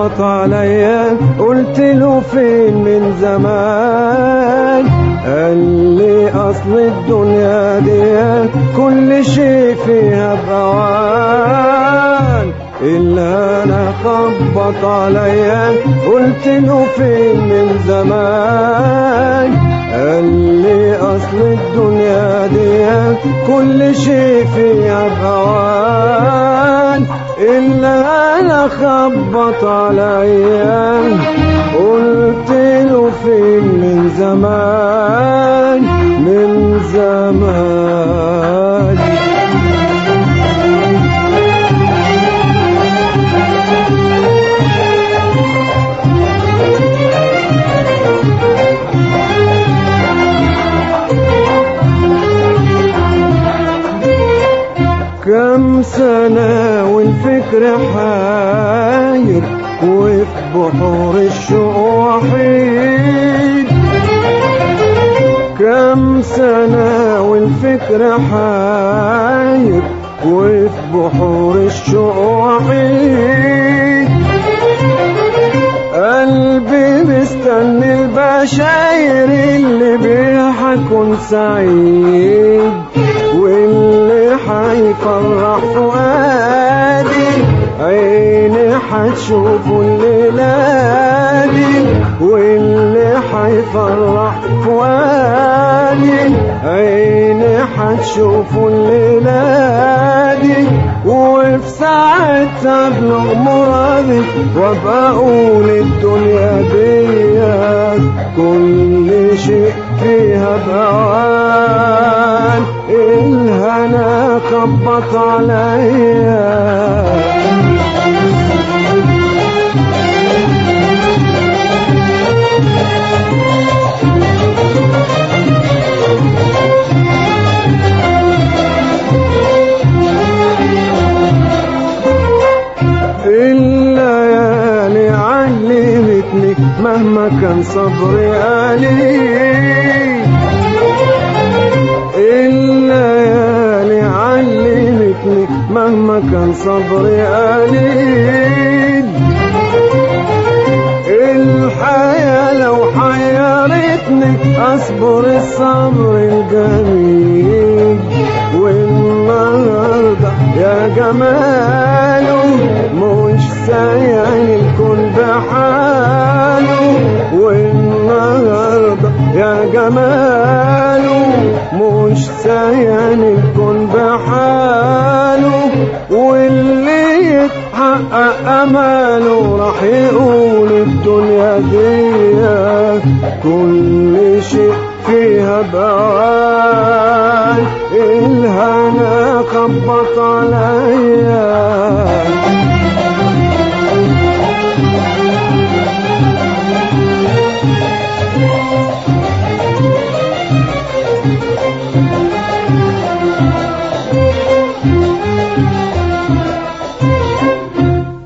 خبط عليا قلت له فين من زمان قال لي اصل الدنيا دي كل شيء فيها بوان إلا أنا خبط عليا قلت له فين من زمان قال لي أصل الدنيا دي كل شيء فيها بوان إلا أنا خبط عليا قلت له فين من زمان من زمان كم سنة والفكر حاير وفي بحور الشوق وحيد كم سنة والفكر حاير وفي بحور الشوق وحيد قلبي مستني البشاير اللي بيها حكون سعيد واللي حيفرح فؤادي عيني حتشوفه الليلة دي واللي حيفرح فؤادي عيني حتشوفه الليلة دي وفي ساعتها ابلغ مرادي وابقى اقول الدنيا دي كل شيء فيها بوان الهنا خبط عليا الليالي علمتني مهما كان صبري قليل الليالي علمتني مهما كان صبري قليل الحياة لو حيرتني أصبر الصبر الجميل والنهاردة يا جماله مش سايعني الكون بحاله والنهاردة يا جماله مش سايعني الكون بحاله واللي يتحقق أماله راح يقول الدنيا دي كل شيء فيها بوان الهنا خبط عليا